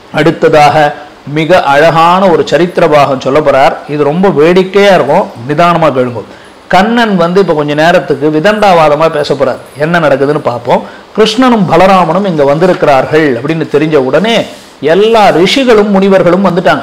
அடுத்ததாக மிக அழகான ஒரு சரித்திர பாகம் சொல்ல போறார் இது ரொம்ப வேடிக்கையா இருக்கும் நிதானமா கேளுங்க கண்ணன் வந்து இப்ப கொஞ்ச நேரத்துக்கு விதண்டாவாதமா பேச போறார் என்ன நடக்குதுன்னு பார்ப்போம் கிருஷ்ணனும் பலராமனும் இங்க வந்திருக்கிறார்கள் அப்படின்னு தெரிஞ்ச உடனே எல்லா ரிஷிகளும் முனிவர்களும் வந்துட்டாங்க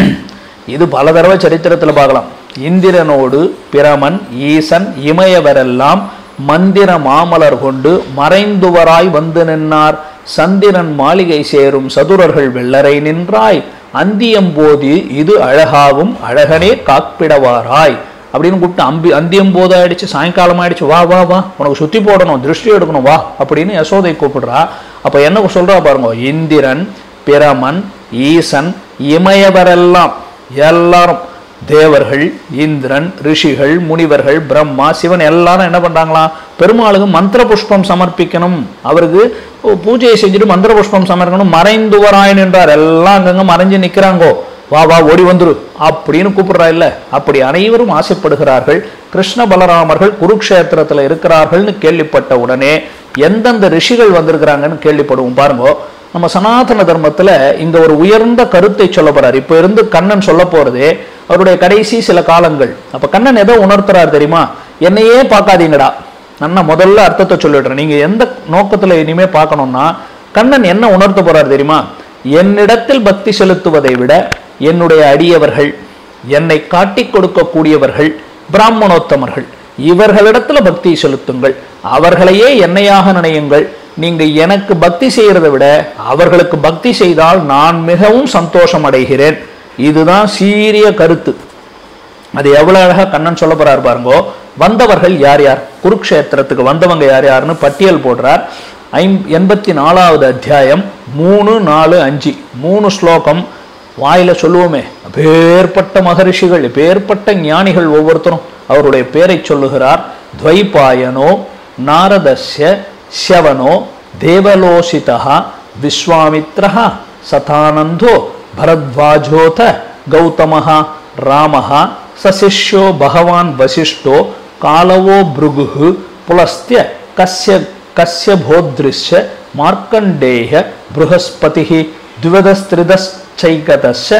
இது பல தடவை சரித்திரத்துல பார்க்கலாம் இந்திரனோடு பிரமன் ஈசன் இமயவரெல்லாம் மந்திர மாமலர் கொண்டு மறைந்துவராய் வந்து நின்னார் சந்திரன் மாளிகை சேரும் சதுரர்கள் வெள்ளரை நின்றாய் அந்தியம்போது இது அழகாவும் அழகனே காப்பிடவாராய் அப்படின்னு கூப்பிட்டு அம்பி அந்தியம் போது ஆயிடுச்சு சாயங்காலம் ஆயிடுச்சு வா வா வா உனக்கு சுத்தி போடணும் திருஷ்டி எடுக்கணும் வா அப்படின்னு யசோதை கூப்பிடுறா அப்ப என்ன சொல்றா பாருங்க இந்திரன் பிரமன் ஈசன் இமயவரெல்லாம் எல்லாரும் தேவர்கள் இந்திரன் ரிஷிகள் முனிவர்கள் பிரம்மா சிவன் எல்லாரும் என்ன பண்றாங்களாம் பெருமாளுக்கு மந்திர புஷ்பம் சமர்ப்பிக்கணும் அவருக்கு பூஜையை செஞ்சுட்டு மந்திர புஷ்பம் சமர்ப்பிக்கணும் மறைந்துவராயன் என்றார் எல்லாம் அங்கங்க மறைஞ்சு நிக்கிறாங்கோ வா வா ஓடி வந்துரு அப்படின்னு கூப்பிடுறா இல்ல அப்படி அனைவரும் ஆசைப்படுகிறார்கள் கிருஷ்ண பலராமர்கள் குருக்ஷேத்திரத்துல இருக்கிறார்கள்னு கேள்விப்பட்ட உடனே எந்தெந்த ரிஷிகள் வந்திருக்கிறாங்கன்னு கேள்விப்படுவோம் பாருங்க நம்ம சனாதன தர்மத்துல இங்க ஒரு உயர்ந்த கருத்தை சொல்ல போறார் இப்ப இருந்து கண்ணன் சொல்ல போறதே அவருடைய கடைசி சில காலங்கள் அப்ப கண்ணன் எதோ உணர்த்துறார் தெரியுமா என்னையே பார்க்காதீங்கடா நன்னா முதல்ல அர்த்தத்தை சொல்லிடுறேன் நீங்க எந்த நோக்கத்துல இனிமே பார்க்கணும்னா கண்ணன் என்ன உணர்த்த போறார் தெரியுமா என்னிடத்தில் பக்தி செலுத்துவதை விட என்னுடைய அடியவர்கள் என்னை காட்டிக் கொடுக்கக்கூடியவர்கள் பிராமணோத்தமர்கள் இவர்களிடத்துல பக்தி செலுத்துங்கள் அவர்களையே என்னையாக நினையுங்கள் நீங்க எனக்கு பக்தி செய்யறதை விட அவர்களுக்கு பக்தி செய்தால் நான் மிகவும் சந்தோஷம் அடைகிறேன் இதுதான் சீரிய கருத்து அது எவ்வளவு அழகா கண்ணன் சொல்ல போறார் பாருங்கோ வந்தவர்கள் யார் யார் குருக்ஷேத்திரத்துக்கு வந்தவங்க யார் யாருன்னு பட்டியல் போடுறார் ஐம் எண்பத்தி நாலாவது அத்தியாயம் மூணு நாலு அஞ்சு மூணு ஸ்லோகம் வாயில சொல்லுவோமே பேர்பட்ட மகரிஷிகள் பேர்பட்ட ஞானிகள் ஒவ்வொருத்தரும் அவருடைய பேரை சொல்லுகிறார் துவைபாயனோ நாரதஸ்ய ஷவனோ தேவலோசிதா விஸ்வாமித்ரா சதானந்தோ பரத்வாஜோத கௌதமः ராமः சசிஷ்யோ பகவான் வசிஷ்டோ காலவோ பிருகுः புலஸ்திய கஸ்ய கஸ்யபோத்ரிஷ்ய மார்க்கண்டேய बृहस्पतिः द्विवदस्त्रिदश्चैकतश्च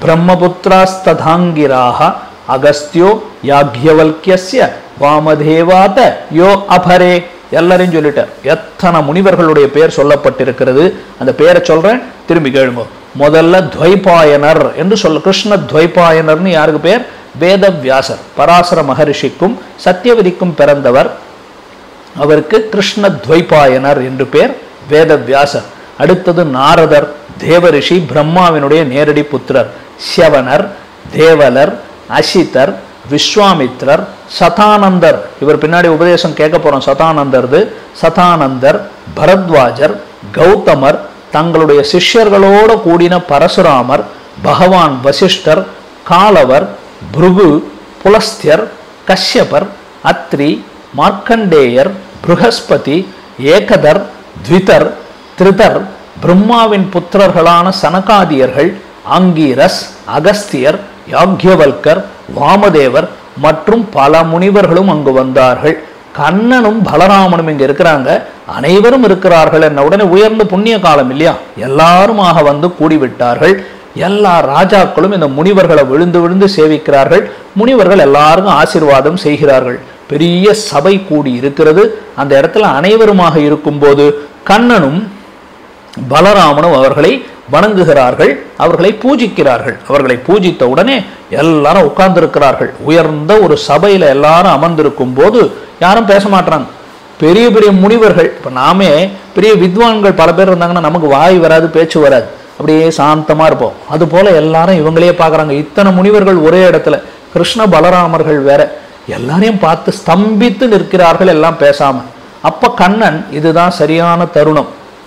ब्रह्मपुत्रास्तथाङ्गिराः अगस्त्यो யாக்யவல்கியஸ்ய வாமதேவாத யோ அபரே எல்லாரையும் சொல்லிட்டார் எத்தனை முனிவர்களுடைய பெயர் சொல்லப்பட்டிருக்கிறது அந்த பெயரை சொல்றேன் திரும்பி கேளுங்க முதல்ல துவைபாயனர் என்று சொல்ல கிருஷ்ண துவைபாயனர்னு யாருக்கு பேர் வேதவியாசர் பராசர மகரிஷிக்கும் சத்தியவதிக்கும் பிறந்தவர் அவருக்கு கிருஷ்ண துவைபாயனர் என்று பேர் வேதவியாசர் அடுத்தது நாரதர் தேவரிஷி பிரம்மாவினுடைய நேரடி புத்திரர் சியவனர் தேவலர் அசிதர் விஸ்வாமித்ரர் சதானந்தர் இவர் பின்னாடி உபதேசம் கேட்க போறோம் சதானந்தர்து சதானந்தர் பரத்வாஜர் கௌதமர் தங்களுடைய சிஷ்யர்களோடு கூடின பரசுராமர் பகவான் வசிஷ்டர் காலவர் பிருகு புலஸ்தியர் கஷ்யபர் அத்ரி மார்க்கண்டேயர் ப்ருகஸ்பதி ஏகதர் த்விதர் திருதர் பிரம்மாவின் புத்திரர்களான சனகாதியர்கள் ஆங்கீரஸ் அகஸ்தியர் யாக்யவல்கர் வாமதேவர் மற்றும் பல முனிவர்களும் அங்கு வந்தார்கள் கண்ணனும் பலராமனும் இங்க இருக்கிறாங்க அனைவரும் இருக்கிறார்கள் என்ன உடனே உயர்ந்த புண்ணிய காலம் இல்லையா எல்லாருமாக வந்து கூடிவிட்டார்கள் எல்லா ராஜாக்களும் இந்த முனிவர்களை விழுந்து விழுந்து சேவிக்கிறார்கள் முனிவர்கள் எல்லாருக்கும் ஆசீர்வாதம் செய்கிறார்கள் பெரிய சபை கூடி இருக்கிறது அந்த இடத்துல அனைவருமாக இருக்கும்போது கண்ணனும் பலராமனும் அவர்களை வணங்குகிறார்கள் அவர்களை பூஜிக்கிறார்கள் அவர்களை பூஜித்த உடனே எல்லாரும் உட்கார்ந்திருக்கிறார்கள் உயர்ந்த ஒரு சபையில எல்லாரும் அமர்ந்திருக்கும் போது யாரும் பேச மாட்டாங்க பெரிய பெரிய முனிவர்கள் இப்ப நாமே பெரிய வித்வான்கள் பல பேர் இருந்தாங்கன்னா நமக்கு வாய் வராது பேச்சு வராது அப்படியே சாந்தமா இருப்போம் அது போல எல்லாரும் இவங்களையே பார்க்கறாங்க இத்தனை முனிவர்கள் ஒரே இடத்துல கிருஷ்ண பலராமர்கள் வேற எல்லாரையும் பார்த்து ஸ்தம்பித்து நிற்கிறார்கள் எல்லாம் பேசாம அப்ப கண்ணன் இதுதான் சரியான தருணம்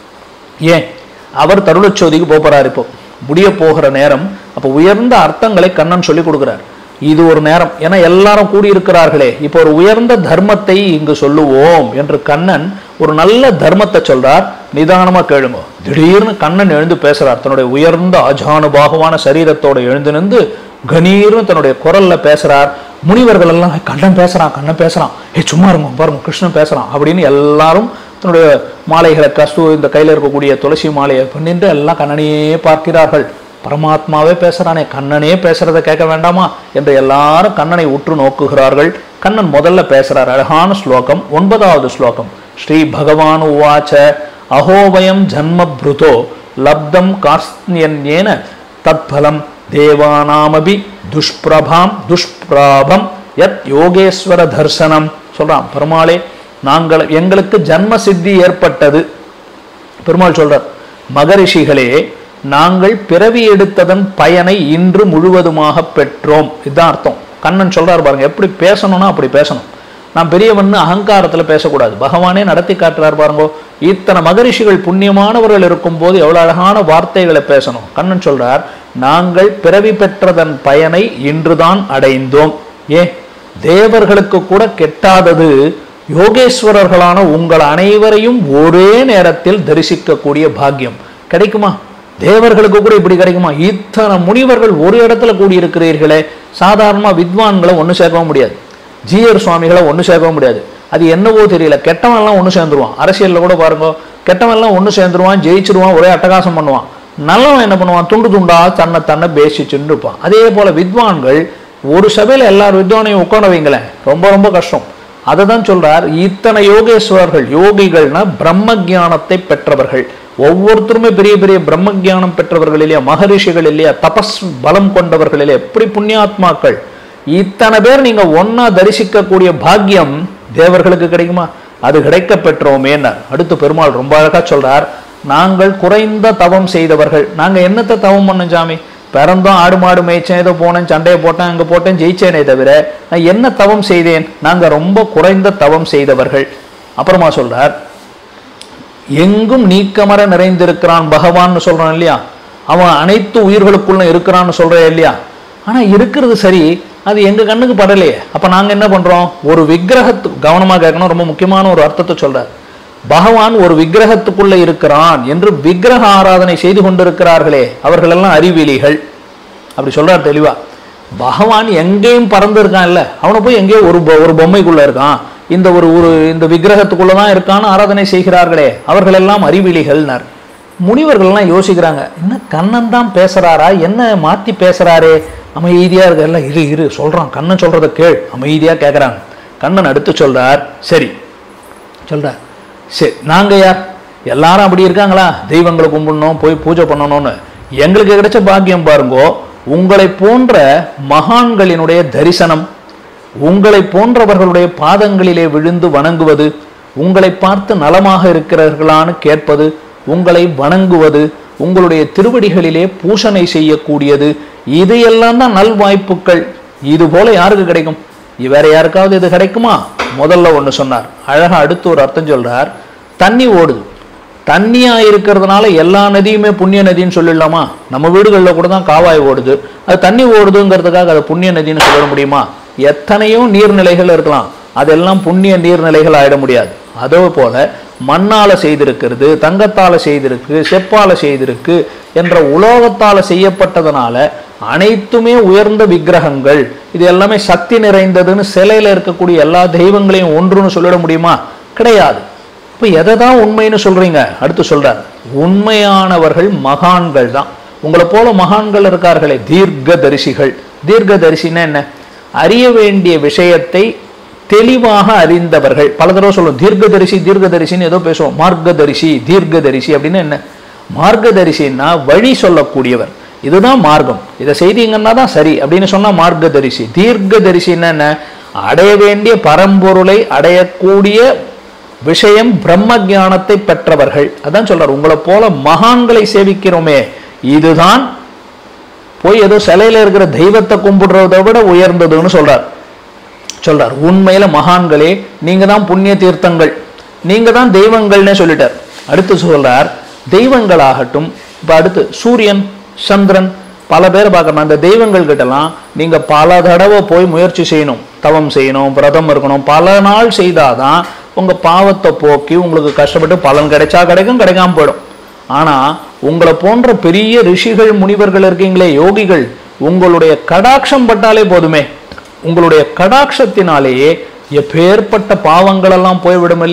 ஏன் அவர் தருணச்சோதிக்கு போப் போறார் இப்போ முடிய போகிற நேரம் அப்ப உயர்ந்த அர்த்தங்களை கண்ணன் சொல்லி கொடுக்கிறார் இது ஒரு நேரம் ஏன்னா எல்லாரும் கூடியிருக்கிறார்களே இப்போ ஒரு உயர்ந்த தர்மத்தை இங்கு சொல்லுவோம் என்று கண்ணன் ஒரு நல்ல தர்மத்தை சொல்றார் நிதானமா கேளுங்க திடீர்னு கண்ணன் எழுந்து பேசுறார் தன்னுடைய உயர்ந்த அஜானுபாகமான சரீரத்தோட எழுந்து நின்று கணீர்னு தன்னுடைய குரல்ல பேசுறார் முனிவர்கள் எல்லாம் "ஏய், கண்ணன் பேசுறான் கண்ணன் பேசுறான் ஏ சும்மா இருங்க பாருங்க கிருஷ்ணன் பேசுறான் அப்படின்னு எல்லாரும் தன்னுடைய மாலைகளை கஸ்து இந்த கையில் இருக்கக்கூடிய துளசி மாலையை பண்ணிட்டு எல்லாம் கண்ணனையே பார்க்கிறார்கள் பரமாத்மாவே பேசுறானே கண்ணனே பேசுறதை கேட்க வேண்டாமா என்று எல்லாரும் கண்ணனை உற்று நோக்குகிறார்கள் கண்ணன் முதல்ல பேசுறார் அழகான ஸ்லோகம் ஒன்பதாவது ஸ்லோகம் ஸ்ரீ பகவான் உவாச்ச அகோவயம் ஜன்மப்ருதோ லப்தம் கார்ஸ்யன்யேன தத்பலம் தேவானாமபி துஷ்பிரபாம் துஷ்பிராபம் யத் யோகேஸ்வர தர்சனம் சொல்றான் பெருமாளே நாங்கள் எங்களுக்கு ஜன்ம சித்தி ஏற்பட்டது பெருமாள் சொல்றார் மகரிஷிகளே நாங்கள் பிறவி எடுத்ததன் பயனை இன்று முழுவதுமாக பெற்றோம் இதுதான் அர்த்தம் கண்ணன் சொல்றார் பாருங்க எப்படி பேசணும்னா அப்படி பேசணும் நான் பெரியவன்னு அகங்காரத்துல பேசக்கூடாது பகவானே நடத்தி காட்டுறார் பாருங்கோ இத்தனை மகரிஷிகள் புண்ணியமானவர்கள் இருக்கும்போது எவ்வளவு அழகான வார்த்தைகளை பேசணும் கண்ணன் சொல்றார் நாங்கள் பிறவி பெற்றதன் பயனை இன்றுதான் அடைந்தோம் ஏன் தேவர்களுக்கு கூட கெட்டாதது யோகேஸ்வரர்களான உங்கள் அனைவரையும் ஒரே நேரத்தில் தரிசிக்கக்கூடிய பாக்கியம் கிடைக்குமா தேவர்களுக்கு கூட இப்படி கிடைக்குமா இத்தனை முனிவர்கள் ஒரு இடத்துல கூடியிருக்கிறீர்களே சாதாரணமா வித்வான்களை ஒன்று சேர்க்கவும் முடியாது ஜீயர் சுவாமிகளை ஒன்று சேர்க்கவும் முடியாது அது என்னவோ தெரியல கெட்டவன்லாம் ஒன்று சேர்ந்துருவான் அரசியலில் கூட பாருங்க கெட்டவன்லாம் ஒன்று சேர்ந்துருவான் ஜெயிச்சிருவான் ஒரே அட்டகாசம் பண்ணுவான் நல்லவன் என்ன பண்ணுவான் துண்டு துண்டா தன்னை தன்னை பேசிச்சுன்னு இருப்பான் அதே போல வித்வான்கள் ஒரு சபையில் எல்லார் வித்வானையும் உட்கார வைங்களேன் ரொம்ப ரொம்ப கஷ்டம் அதை தான் சொல்றார் இத்தனை யோகேஸ்வரர்கள் யோகிகள்னா பிரம்ம ஞானத்தை பெற்றவர்கள் ஒவ்வொருத்தருமே பெரிய பெரிய பிரம்ம ஞானம் பெற்றவர்கள் இல்லையா மகரிஷிகள் இல்லையா தபஸ் பலம் கொண்டவர்கள் இல்லையா எப்படி புண்ணியாத்மாக்கள் இத்தனை பேர் நீங்க ஒன்னா தரிசிக்கக்கூடிய பாக்கியம் தேவர்களுக்கு கிடைக்குமா அது கிடைக்க பெற்றோமேன்னார் அடுத்து பெருமாள் ரொம்ப அழகா சொல்றார் நாங்கள் குறைந்த தவம் செய்தவர்கள் நாங்க என்னத்தை தவம் பண்ணோம் சாமி பிறந்தோம் ஆடு மாடு மேய்ச்சேன் ஏதோ போனேன் சண்டையை போட்டேன் அங்கே போட்டேன் ஜெயிச்சேனே தவிர நான் என்ன தவம் செய்தேன் நாங்க ரொம்ப குறைந்த தவம் செய்தவர்கள் அப்புறமா சொல்றார் எங்கும் நீக்கமர நிறைந்திருக்கிறான் பகவான்னு சொல்றான் இல்லையா அவன் அனைத்து உயிர்களுக்குள்ள இருக்கிறான்னு சொல்றேன் இல்லையா ஆனா இருக்கிறது சரி அது எங்க கண்ணுக்கு படலையே அப்ப நாங்க என்ன பண்றோம் ஒரு விக்கிரகத்து கவனமா கேட்கணும் ரொம்ப முக்கியமான ஒரு அர்த்தத்தை சொல்றார் பகவான் ஒரு விக்கிரகத்துக்குள்ள இருக்கிறான் என்று விக்கிரக ஆராதனை செய்து கொண்டிருக்கிறார்களே அவர்கள் எல்லாம் அறிவிலிகள் அப்படி சொல்றார் தெளிவா பகவான் எங்கேயும் பறந்து இருக்கான் இல்ல அவனை போய் எங்கேயோ ஒரு பொ- ஒரு பொம்மைக்குள்ள இருக்கான் இந்த ஒரு ஒரு இந்த விக்கிரகத்துக்குள்ள தான் இருக்கான்னு ஆராதனை செய்கிறார்களே அவர்கள் எல்லாம் அறிவிலிகள்னார் முனிவர்கள்லாம் யோசிக்கிறாங்க என்ன கண்ணன் தான் பேசுறாரா என்ன மாத்தி பேசுறாரே அமைதியா இருக்க எல்லாம் இரு இரு சொல்றான் கண்ணன் சொல்றத கேள் அமைதியா கேட்கறாங்க கண்ணன் அடுத்து சொல்றார் சரி சொல்றார் சரி நாங்க யார் எல்லாரும் அப்படி இருக்காங்களா தெய்வங்களை கும்பிடணும் போய் பூஜை பண்ணணும்னு எங்களுக்கு கிடைச்ச பாக்கியம் பாருங்கோ உங்களை போன்ற மகான்களினுடைய தரிசனம் உங்களை போன்றவர்களுடைய பாதங்களிலே விழுந்து வணங்குவது உங்களை பார்த்து நலமாக இருக்கிறார்களான்னு கேட்பது உங்களை வணங்குவது உங்களுடைய திருவடிகளிலே பூசனை செய்யக்கூடியது இது எல்லாம் தான் நல்வாய்ப்புகள் இது போல யாருக்கு கிடைக்கும் இது வேற யாருக்காவது இது கிடைக்குமா முதல்ல ஒண்ணு சொன்னார் அழகா அடுத்து ஒரு அர்த்தம் சொல்றார் தண்ணி ஓடுது தண்ணியா இருக்கிறதுனால எல்லா நதியுமே புண்ணிய நதின்னு சொல்லிடலாமா நம்ம வீடுகளில் கூட தான் காவாய் ஓடுது அது தண்ணி ஓடுதுங்கிறதுக்காக அது புண்ணிய நதின்னு சொல்ல முடியுமா எத்தனையோ நீர்நிலைகள் இருக்கலாம் அதெல்லாம் புண்ணிய நீர்நிலைகள் ஆயிட முடியாது அதே போல மண்ணால செய்திருக்கிறது தங்கத்தால செய்திருக்கு செப்பால செய்திருக்கு என்ற உலோகத்தால செய்யப்பட்டதுனால அனைத்துமே உயர்ந்த விக்கிரகங்கள் இது எல்லாமே சக்தி நிறைந்ததுன்னு சிலையில இருக்கக்கூடிய எல்லா தெய்வங்களையும் ஒன்றுன்னு சொல்லிட முடியுமா கிடையாது இப்போ எதை தான் உண்மைன்னு சொல்றீங்க அடுத்து சொல்றார் உண்மையானவர்கள் மகான்கள் தான் உங்களை போல மகான்கள் இருக்கார்களே தீர்க்க தரிசிகள் தீர்க்க தரிசின்னா என்ன அறிய வேண்டிய விஷயத்தை தெளிவாக அறிந்தவர்கள் பல தடவை சொல்லுவோம் தீர்க்கதரிசி தீர்க்கதரிசின்னு ஏதோ பேசுவோம் மார்க்கதரிசி தீர்க்கதரிசி அப்படின்னு என்ன மார்க்கதரிசின்னா வழி சொல்லக்கூடியவர் இதுதான் மார்க்கம் இதை செய்தீங்கன்னா தான் சரி அப்படின்னு சொன்னா மார்க்கதரிசி தீர்க்கதரிசின்னா என்ன அடைய வேண்டிய பரம்பொருளை அடையக்கூடிய விஷயம் பிரம்ம ஞானத்தை பெற்றவர்கள் அதான் சொல்றார் உங்களை போல மகான்களை சேவிக்கிறோமே இதுதான் போய் ஏதோ சிலையில இருக்கிற தெய்வத்தை கும்பிடுறதை விட உயர்ந்ததுன்னு சொல்றார் சொல்றார் உண்மையில மகான்களே நீங்க தான் புண்ணிய தீர்த்தங்கள் நீங்க தான் தெய்வங்கள்னே சொல்லிட்டார் அடுத்து சொல்றார் தெய்வங்களாகட்டும் இப்ப அடுத்து சூரியன் சந்திரன் பல பேர் பார்க்கணும் அந்த தெய்வங்கள் கிட்டலாம் நீங்க பல தடவை போய் முயற்சி செய்யணும் தவம் செய்யணும் விரதம் இருக்கணும் பல நாள் செய்தாதான் உங்க பாவத்தை போக்கி உங்களுக்கு கஷ்டப்பட்டு பலன் கிடைச்சா கிடைக்கும் கிடைக்காம போயிடும் ஆனா உங்களை போன்ற பெரிய ரிஷிகள் முனிவர்கள் இருக்கீங்களே யோகிகள் உங்களுடைய கடாட்சம் பட்டாலே போதுமே உங்களுடைய கடாட்சத்தினாலேயே எப்பேற்பட்ட பாவங்கள் எல்லாம் போய்விடும் இல்லையா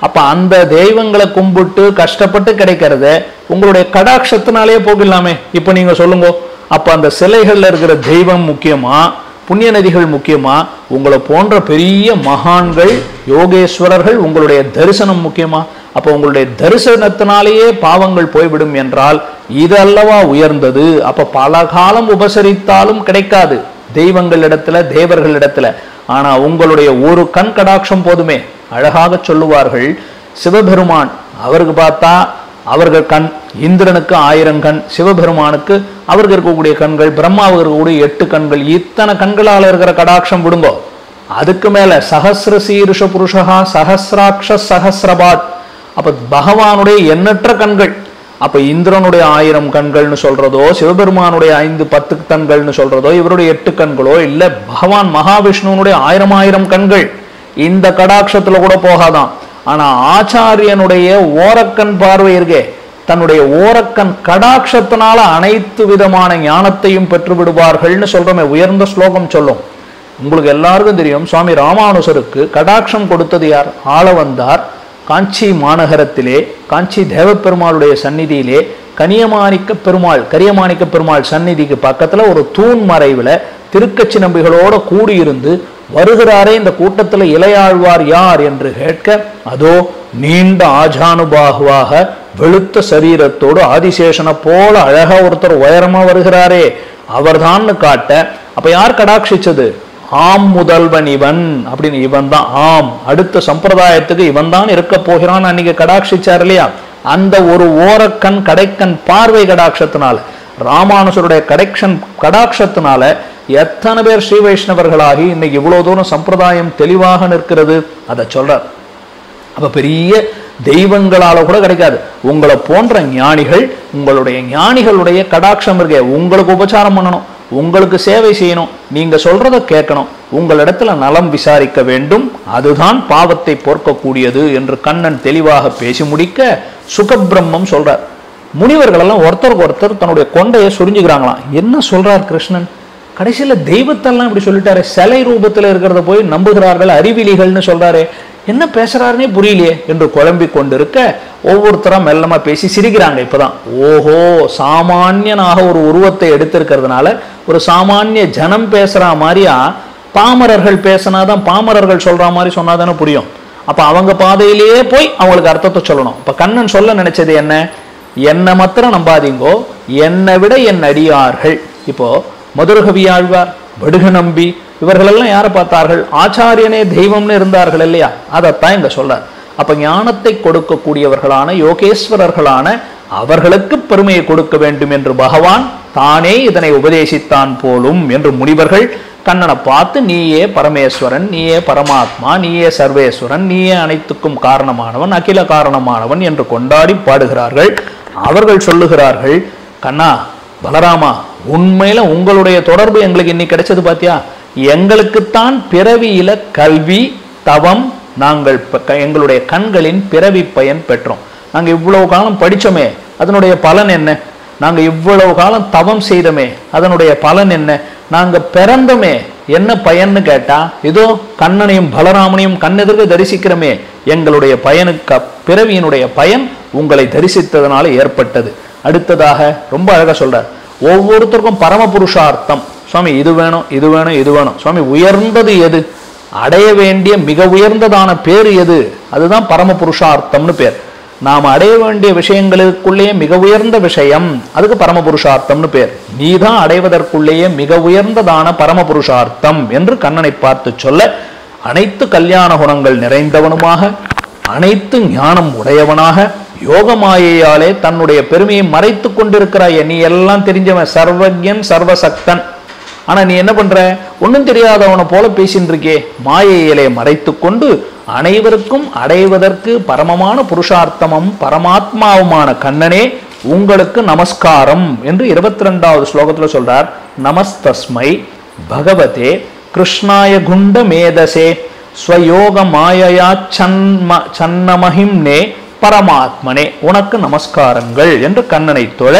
அப்ப அந்த தெய்வங்களை கும்பிட்டு கஷ்டப்பட்டு கிடைக்கிறத உங்களுடைய கடாட்சத்தினாலே போகலாமே இப்ப நீங்க சொல்லுங்க அப்ப அந்த சிலைகள்ல இருக்கிற தெய்வம் முக்கியமா புண்ணிய நதிகள் முக்கியமா உங்களை போன்ற பெரிய மகான்கள் யோகேஸ்வரர்கள் உங்களுடைய தரிசனம் முக்கியமா அப்ப உங்களுடைய தரிசனத்தினாலேயே பாவங்கள் போய்விடும் என்றால் இது அல்லவா உயர்ந்தது அப்ப பல காலம் உபசரித்தாலும் கிடைக்காது தெய்வங்களிடத்துல தேவர்களிடத்துல ஆனா உங்களுடைய ஒரு கண் கடாட்சம் போதுமே அழகாக சொல்லுவார்கள் சிவபெருமான் அவருக்கு பார்த்தா அவர்கள் கண் இந்திரனுக்கு ஆயிரம் கண் சிவபெருமானுக்கு அவருக்கு இருக்கக்கூடிய கண்கள் பிரம்மாவுக்கு இருக்கக்கூடிய எட்டு கண்கள் இத்தனை கண்களால் இருக்கிற கடாட்சம் விடுங்கோ அதுக்கு மேல சஹசிர சீருஷ புருஷா சஹசிராட்ச சஹசிரபாட் அப்ப பகவானுடைய எண்ணற்ற கண்கள் அப்ப இந்திரனுடைய ஆயிரம் கண்கள்னு சொல்றதோ சிவபெருமானுடைய ஐந்து பத்து கண்கள்னு சொல்றதோ இவருடைய எட்டு கண்களோ இல்ல பகவான் மகாவிஷ்ணுவனுடைய ஆயிரம் ஆயிரம் கண்கள் இந்த கடாட்சத்துல கூட போகாதான் ஆனா ஆச்சாரியனுடைய ஓரக்கண் பார்வை இருக்கே தன்னுடைய ஓரக்கண் கடாட்சத்தினால அனைத்து விதமான ஞானத்தையும் பெற்று விடுவார்கள்னு சொல்றோமே உயர்ந்த ஸ்லோகம் சொல்லும் உங்களுக்கு எல்லாருக்கும் தெரியும் சுவாமி ராமானுசருக்கு கடாட்சம் கொடுத்தது யார் ஆள வந்தார் காஞ்சி மாநகரத்திலே காஞ்சி தேவப்பெருமாளுடைய சந்நிதியிலே கனியமாணிக்க பெருமாள் கரியமாணிக்க பெருமாள் சந்நிதிக்கு பக்கத்துல ஒரு தூண் மறைவுல திருக்கச்சி நம்பிகளோட கூடியிருந்து வருகிறாரே இந்த கூட்டத்துல இலையாழ்வார் யார் என்று கேட்க அதோ நீண்ட ஆஜானுபாகுவாக வெளுத்த சரீரத்தோடு ஆதிசேஷனை போல அழகா ஒருத்தர் உயரமா வருகிறாரே அவர்தான்னு காட்ட அப்ப யார் கடாட்சிச்சது ஆம் முதல்வன் இவன் அப்படின்னு இவன் தான் ஆம் அடுத்த சம்பிரதாயத்துக்கு இவன் தான் இருக்க போகிறான் அன்னைக்கு கடாட்சிச்சார் இல்லையா அந்த ஒரு ஓரக்கண் கடைக்கண் பார்வை கடாட்சத்தினால ராமானுசருடைய கடைக்ஷன் கடாட்சத்தினால எத்தனை பேர் ஸ்ரீ வைஷ்ணவர்களாகி இன்னைக்கு இவ்வளவு தூரம் சம்பிரதாயம் தெளிவாக நிற்கிறது அதை சொல்றார் அப்ப பெரிய தெய்வங்களால கூட கிடைக்காது உங்களை போன்ற ஞானிகள் உங்களுடைய ஞானிகளுடைய கடாட்சம் இருக்கே உங்களுக்கு உபச்சாரம் பண்ணணும் உங்களுக்கு சேவை செய்யணும் நீங்க சொல்றத கேட்கணும் உங்களிடத்துல நலம் விசாரிக்க வேண்டும் அதுதான் பாவத்தை போர்க்கக்கூடியது என்று கண்ணன் தெளிவாக பேசி முடிக்க சுகபிரம்மம் சொல்றார் முனிவர்கள் எல்லாம் ஒருத்தருக்கு ஒருத்தர் தன்னுடைய கொண்டையை சுரிஞ்சுக்கிறாங்களாம் என்ன சொல்றார் கிருஷ்ணன் கடைசியில தெய்வத்தெல்லாம் இப்படி சொல்லிட்டாரு சிலை ரூபத்துல இருக்கிறத போய் நம்புகிறார்கள் அறிவிலிகள்னு சொல்றாரு என்ன பேசுறாருன்னே புரியலையே என்று குழம்பி கொண்டிருக்க ஒவ்வொருத்தரா மெல்லமா பேசி சிரிக்கிறாங்க இப்பதான் ஓஹோ சாமானியனாக ஒரு உருவத்தை எடுத்திருக்கிறதுனால ஒரு சாமானிய ஜனம் பேசுற மாதிரியா பாமரர்கள் பேசினாதான் பாமரர்கள் சொல்ற மாதிரி சொன்னாதானே புரியும் அப்ப அவங்க பாதையிலேயே போய் அவங்களுக்கு அர்த்தத்தை சொல்லணும் இப்ப கண்ணன் சொல்ல நினைச்சது என்ன என்னை மாத்திரம் நம்பாதீங்கோ என்னை விட என் அடியார்கள் இப்போ மதுரகவி ஆழ்வார் வடுக நம்பி இவர்களெல்லாம் யாரை பார்த்தார்கள் ஆச்சாரியனே தெய்வம்னு இருந்தார்கள் இல்லையா அதைத்தான் இங்க சொல்றார் அப்ப ஞானத்தை கொடுக்கக்கூடியவர்களான யோகேஸ்வரர்களான அவர்களுக்கு பெருமையை கொடுக்க வேண்டும் என்று பகவான் தானே இதனை உபதேசித்தான் போலும் என்று முனிவர்கள் கண்ணனை பார்த்து நீயே பரமேஸ்வரன் நீயே பரமாத்மா நீயே சர்வேஸ்வரன் நீயே அனைத்துக்கும் காரணமானவன் அகில காரணமானவன் என்று கொண்டாடி பாடுகிறார்கள் அவர்கள் சொல்லுகிறார்கள் கண்ணா பலராமா உண்மையில உங்களுடைய தொடர்பு எங்களுக்கு இன்னைக்கு கிடைச்சது பாத்தியா எங்களுக்குத்தான் பிறவியில கல்வி தவம் நாங்கள் ப- க- எங்களுடைய கண்களின் பிறவி பயன் பெற்றோம் நாங்க இவ்வளவு காலம் படிச்சோமே அதனுடைய பலன் என்ன நாங்க இவ்வளவு காலம் தவம் செய்தோமே அதனுடைய பலன் என்ன நாங்க பிறந்தோமே என்ன பயன்னு கேட்டா இதோ கண்ணனையும் பலராமனையும் கண்ணெதிர்க்க தரிசிக்கிறோமே எங்களுடைய பயனுக்கு பிறவியினுடைய பயன் உங்களை தரிசித்ததனால ஏற்பட்டது அடுத்ததாக ரொம்ப அழகா சொல்றார் ஒவ்வொருத்தருக்கும் பரம புருஷார்த்தம் சுவாமி இது வேணும் இது வேணும் இது வேணும் சுவாமி உயர்ந்தது எது அடைய வேண்டிய மிக உயர்ந்ததான பேர் எது அதுதான் பரம புருஷார்த்தம்னு பேர் நாம் அடைய வேண்டிய விஷயங்களுக்குள்ளேயே மிக உயர்ந்த விஷயம் அதுக்கு பரம புருஷார்த்தம்னு பேர் நீதான் அடைவதற்குள்ளேயே மிக உயர்ந்ததான பரம புருஷார்த்தம் என்று கண்ணனை பார்த்து சொல்ல அனைத்து கல்யாண குணங்கள் நிறைந்தவனுமாக அனைத்து ஞானம் உடையவனாக யோக மாயையாலே தன்னுடைய பெருமையை மறைத்து கொண்டிருக்கிறாய் நீ எல்லாம் தெரிஞ்சவன் சர்வஜன் சர்வசக்தன் ஆனா நீ என்ன பண்ற ஒண்ணும் தெரியாதவனை போல பேசின்னு இருக்கே மாயையிலே மறைத்து கொண்டு அனைவருக்கும் அடைவதற்கு பரமமான புருஷார்த்தமும் பரமாத்மாவுமான கண்ணனே உங்களுக்கு நமஸ்காரம் என்று இருபத்தி ரெண்டாவது ஸ்லோகத்துல சொல்றார் நமஸ்தஸ்மை பகவதே கிருஷ்ணாய குண்ட மேதசே ஸ்வயோக மாயையா சன்ம சன்னமஹிம்னே பரமாத்மனே உனக்கு நமஸ்காரங்கள் என்று கண்ணனை தொழ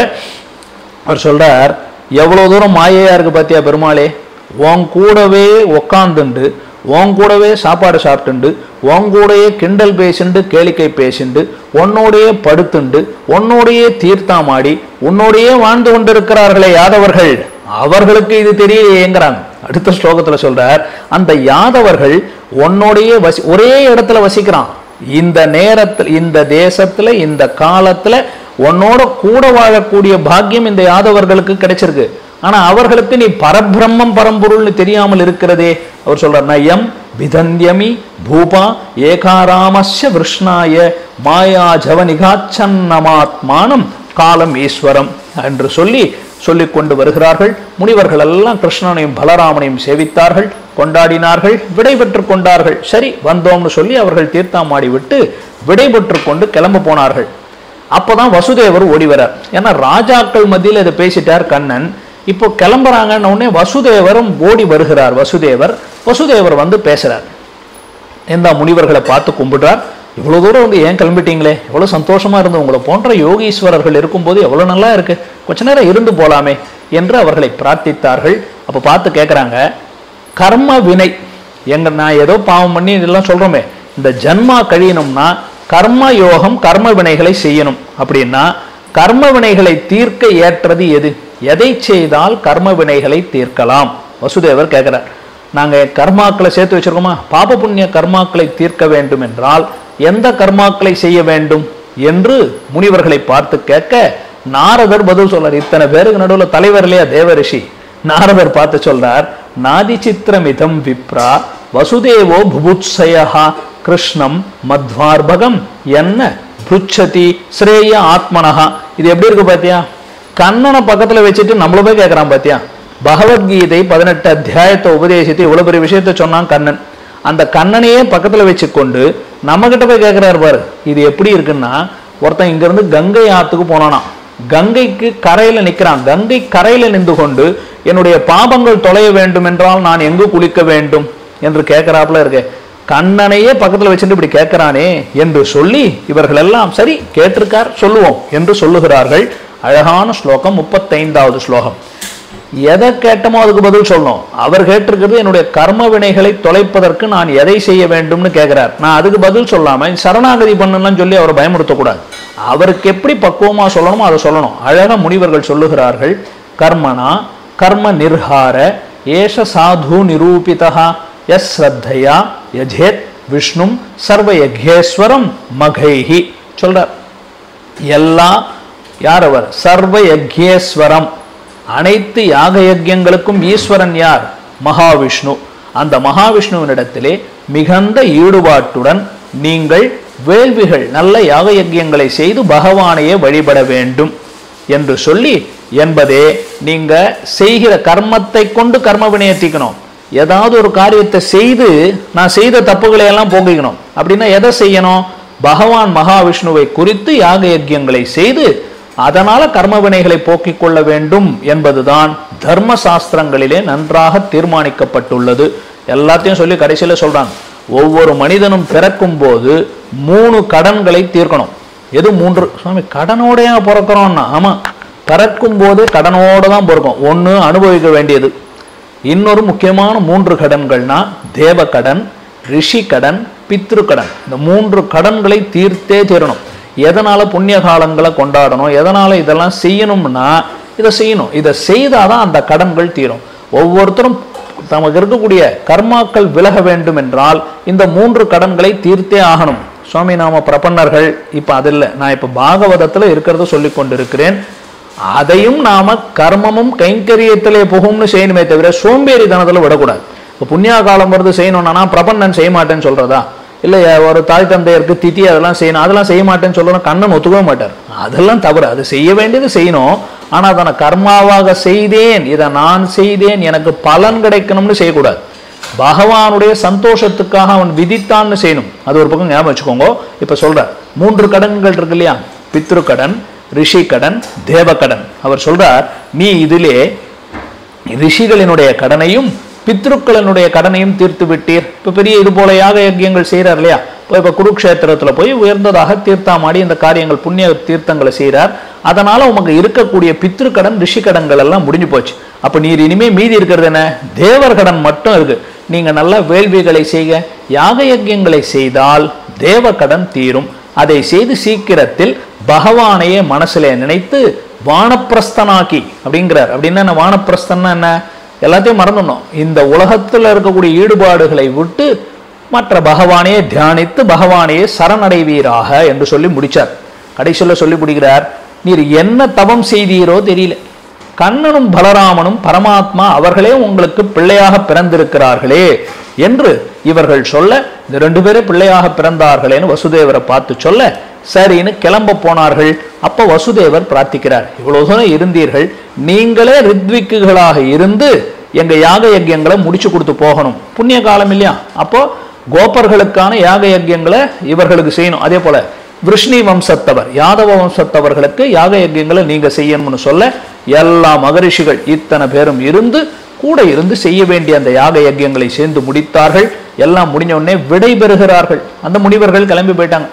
அவர் சொல்றார் எவ்வளவு தூரம் மாயையா இருக்கு பாத்தியா பெருமாளே உன் கூடவே உக்காந்துண்டு உன் கூடவே சாப்பாடு சாப்பிட்டுண்டு உன் கூடயே கிண்டல் பேசிண்டு கேளிக்கை பேசிண்டு உன்னோடையே படுத்துண்டு உன்னோடையே தீர்த்தாமாடி உன்னோடையே வாழ்ந்து கொண்டிருக்கிறார்களே யாதவர்கள் அவர்களுக்கு இது தெரியலையேங்கிறாங்க அடுத்த ஸ்லோகத்துல சொல்றார் அந்த யாதவர்கள் உன்னோடையே வசி ஒரே இடத்துல வசிக்கிறான் இந்த நேரத்தில் இந்த தேசத்துல இந்த காலத்துல உன்னோட கூட வாழக்கூடிய பாக்கியம் இந்த யாதவர்களுக்கு கிடைச்சிருக்கு ஆனா அவர்களுக்கு நீ பரபிரம்மம் பரம்பொருள்னு தெரியாமல் இருக்கிறதே அவர் சொல்றார் நயம் விதந்தியமி பூபா ஏகாராமஸ்ய விருஷ்ணாய மாயா ஜவனிகாச்சன்னமாத்மானம் காலம் ஈஸ்வரம் என்று சொல்லி சொல்லிக் கொண்டு வருகிறார்கள் முனிவர்கள் எல்லாம் கிருஷ்ணனையும் பலராமனையும் சேவித்தார்கள் கொண்டாடினார்கள் விடை பெற்றுக் கொண்டார்கள் சரி வந்தோம்னு சொல்லி அவர்கள் தீர்த்தாமாடி விட்டு விடை பெற்றுக் கொண்டு கிளம்ப போனார்கள் அப்பதான் வசுதேவர் ஓடி வரார் ஏன்னா ராஜாக்கள் மத்தியில் இதை பேசிட்டார் கண்ணன் இப்போ கிளம்புறாங்கன்ன உடனே வசுதேவரும் ஓடி வருகிறார் வசுதேவர் வசுதேவர் வந்து பேசுறார் இந்த முனிவர்களை பார்த்து கும்பிடுறார் இவ்வளோ தூரம் வந்து ஏன் கிளம்பிட்டீங்களே எவ்வளோ சந்தோஷமா இருந்து உங்களை போன்ற யோகீஸ்வரர்கள் இருக்கும்போது எவ்வளோ நல்லா இருக்கு கொஞ்ச நேரம் இருந்து போலாமே என்று அவர்களை பிரார்த்தித்தார்கள் அப்போ பார்த்து கேட்குறாங்க கர்ம வினை எங்க நான் ஏதோ பாவம் பண்ணி இதெல்லாம் சொல்றோமே இந்த ஜன்மா கழியணும்னா கர்ம யோகம் கர்ம வினைகளை செய்யணும் அப்படின்னா கர்ம வினைகளை தீர்க்க ஏற்றது எது எதை செய்தால் கர்ம வினைகளை தீர்க்கலாம் வசுதேவர் கேட்கிறார் நாங்க கர்மாக்களை சேர்த்து வச்சிருக்கோமா பாப புண்ணிய கர்மாக்களை தீர்க்க வேண்டும் என்றால் எந்த கர்மாக்களை செய்ய வேண்டும் என்று முனிவர்களை பார்த்து கேட்க நாரதர் பதில் சொல்றார் இத்தனை பேருக்கு நடுவில் தலைவர் இல்லையா தேவரிஷி நாரதர் பார்த்து சொல்றார் நாதி சித்திரமிதம் விப்ரா வசுதேவோ புபுத்சயா கிருஷ்ணம் மத்வார்பகம் என்ன புச்சதி ஸ்ரேய ஆத்மனஹா இது எப்படி இருக்கு பாத்தியா கண்ணனை பக்கத்துல வச்சுட்டு நம்மள போய் கேட்கறான் பாத்தியா பகவத்கீதை பதினெட்டு அத்தியாயத்தை உபதேசித்து இவ்வளவு பெரிய விஷயத்த சொன்னான் கண்ணன் அந்த கண்ணனையே பக்கத்துல வச்சுக்கொண்டு நம்ம கிட்ட போய் கேட்கிறாரு பாரு இது எப்படி இருக்குன்னா ஒருத்தன் இங்க இருந்து கங்கை ஆத்துக்கு போனானா கங்கைக்கு கரையில நிக்கிறான் கங்கை கரையில நின்று கொண்டு என்னுடைய பாபங்கள் தொலைய வேண்டும் என்றால் நான் எங்கு குளிக்க வேண்டும் என்று கேட்கிறாப்புல இருக்கு கண்ணனையே பக்கத்துல வச்சுட்டு இப்படி கேட்கிறானே என்று சொல்லி இவர்கள் எல்லாம் சரி கேட்டிருக்கார் சொல்லுவோம் என்று சொல்லுகிறார்கள் அழகான ஸ்லோகம் முப்பத்தைந்தாவது ஸ்லோகம் எதை கேட்டமோ அதுக்கு பதில் சொல்லணும் அவர் கேட்டிருக்கிறது என்னுடைய கர்ம வினைகளை தொலைப்பதற்கு நான் எதை செய்ய வேண்டும்னு கேட்கிறார் நான் அதுக்கு பதில் சொல்லாம சரணாகதி பண்ணுன்னு சொல்லி அவரை பயமுறுத்தக்கூடாது அவருக்கு எப்படி பக்குவமா சொல்லணுமோ அதை சொல்லணும் அழகா முனிவர்கள் சொல்லுகிறார்கள் கர்மனா கர்ம நிர்ஹார ஏஷ சாது நிரூபிதா எஸ் ஸ்ரத்தையா யஜேத் விஷ்ணும் சர்வ யக்ஞேஸ்வரம் மகைஹி சொல்றார் எல்லா யார் அவர் சர்வ யக்ஞேஸ்வரம் அனைத்து யாக யஜ்யங்களுக்கும் ஈஸ்வரன் யார் மகாவிஷ்ணு அந்த மகாவிஷ்ணுவினிடத்திலே மிகுந்த ஈடுபாட்டுடன் நீங்கள் வேள்விகள் நல்ல யாக யஜ்யங்களை செய்து பகவானையே வழிபட வேண்டும் என்று சொல்லி என்பதே நீங்க செய்கிற கர்மத்தை கொண்டு கர்ம வினையத்திக்கணும் ஏதாவது ஒரு காரியத்தை செய்து நான் செய்த தப்புகளை எல்லாம் போக்கிக்கணும் அப்படின்னா எதை செய்யணும் பகவான் மகாவிஷ்ணுவை குறித்து யாக யஜ்யங்களை செய்து அதனால கர்ம வினைகளை போக்கிக் கொள்ள வேண்டும் என்பதுதான் தர்ம சாஸ்திரங்களிலே நன்றாக தீர்மானிக்கப்பட்டுள்ளது எல்லாத்தையும் சொல்லி கடைசியில சொல்றாங்க ஒவ்வொரு மனிதனும் பிறக்கும் போது மூணு கடன்களை தீர்க்கணும் எது மூன்று சுவாமி கடனோடையா பிறக்கிறோம்னா ஆமா பிறக்கும் போது கடனோட தான் பிறக்கும் ஒன்று அனுபவிக்க வேண்டியது இன்னொரு முக்கியமான மூன்று கடன்கள்னா தேவ கடன் ரிஷி கடன் பித்ரு கடன் இந்த மூன்று கடன்களை தீர்த்தே தீரணும் எதனால புண்ணிய காலங்களை கொண்டாடணும் எதனால இதெல்லாம் செய்யணும்னா இதை செய்யணும் இதை செய்தாதான் அந்த கடன்கள் தீரும் ஒவ்வொருத்தரும் தமக்கு இருக்கக்கூடிய கர்மாக்கள் விலக வேண்டும் என்றால் இந்த மூன்று கடன்களை தீர்த்தே ஆகணும் சுவாமி நாம பிரபன்னர்கள் இப்ப அது இல்லை நான் இப்ப பாகவதத்துல இருக்கிறத சொல்லி கொண்டிருக்கிறேன் அதையும் நாம கர்மமும் கைங்கரியத்திலே புகும்னு செய்யணுமே தவிர சோம்பேறித்தனத்துல விடக்கூடாது இப்போ புண்ணியா காலம் வருது செய்யணும்னா நான் பிரபன்னன் செய்ய மாட்டேன்னு சொல்றதா இல்லை ஒரு தாய் தந்தையருக்கு திதி அதெல்லாம் செய்யணும் அதெல்லாம் செய்ய மாட்டேன்னு சொல்லணும் கண்ணன் ஒத்துக்கவே மாட்டார் அதெல்லாம் தவறு அது செய்ய வேண்டியது செய்யணும் ஆனா அதை நான் கர்மாவாக செய்தேன் இதை நான் செய்தேன் எனக்கு பலன் கிடைக்கணும்னு செய்யக்கூடாது பகவானுடைய சந்தோஷத்துக்காக அவன் விதித்தான்னு செய்யணும் அது ஒரு பக்கம் ஞாபகம் வச்சுக்கோங்க இப்ப சொல்ற மூன்று கடன்கள் இருக்கு இல்லையா பித்ரு கடன் ரிஷி கடன் தேவ கடன் அவர் சொல்றார் நீ இதிலே ரிஷிகளினுடைய கடனையும் பித்ருக்களினுடைய கடனையும் தீர்த்து விட்டீர் இப்ப பெரிய இது போல யாக யஜ்யங்கள் செய்யறார் இல்லையா இப்போ இப்போ குருக்ஷேத்திரத்துல போய் உயர்ந்ததாக தீர்த்தாமாடி இந்த காரியங்கள் புண்ணிய தீர்த்தங்களை செய்கிறார் அதனால உமக்கு இருக்கக்கூடிய பித்ருக்கடன் ரிஷிக்கடன்கள் எல்லாம் முடிஞ்சு போச்சு அப்ப நீர் இனிமே மீதி இருக்கிறது என்ன தேவர் கடன் மட்டும் இருக்கு நீங்க நல்ல வேள்விகளை செய்க யாக யஜ்யங்களை செய்தால் தேவ கடன் தீரும் அதை செய்து சீக்கிரத்தில் பகவானையே மனசுல நினைத்து வானப்பிரஸ்தனாக்கி அப்படிங்கிறார் அப்படின்னா என்ன வானப்பிரஸ்தன்னா என்ன எல்லாத்தையும் மறந்துடணும் இந்த உலகத்துல இருக்கக்கூடிய ஈடுபாடுகளை விட்டு மற்ற பகவானையே தியானித்து பகவானையே சரணடைவீராக என்று சொல்லி முடிச்சார் கடைசியில் சொல்லி முடிக்கிறார் நீர் என்ன தவம் செய்தீரோ தெரியல கண்ணனும் பலராமனும் பரமாத்மா அவர்களே உங்களுக்கு பிள்ளையாக பிறந்திருக்கிறார்களே என்று இவர்கள் சொல்ல இந்த ரெண்டு பேரும் பிள்ளையாக பிறந்தார்களேன்னு வசுதேவரை பார்த்து சொல்ல சரின்னு கிளம்ப போனார்கள் அப்ப வசுதேவர் பிரார்த்திக்கிறார் இவ்வளவு தூரம் இருந்தீர்கள் நீங்களே ரித்விக்குகளாக இருந்து எங்க யாக யஜ்யங்களை முடிச்சு கொடுத்து போகணும் புண்ணிய காலம் இல்லையா அப்போ கோபர்களுக்கான யாக யஜ்யங்களை இவர்களுக்கு செய்யணும் அதே போல விருஷ்ணி வம்சத்தவர் யாதவ வம்சத்தவர்களுக்கு யாக யஜ்யங்களை நீங்க செய்யணும்னு சொல்ல எல்லா மகரிஷிகள் இத்தனை பேரும் இருந்து கூட இருந்து செய்ய வேண்டிய அந்த யாக யஜ்யங்களை சேர்ந்து முடித்தார்கள் எல்லாம் முடிஞ்ச உடனே விடை பெறுகிறார்கள் அந்த முனிவர்கள் கிளம்பி போயிட்டாங்க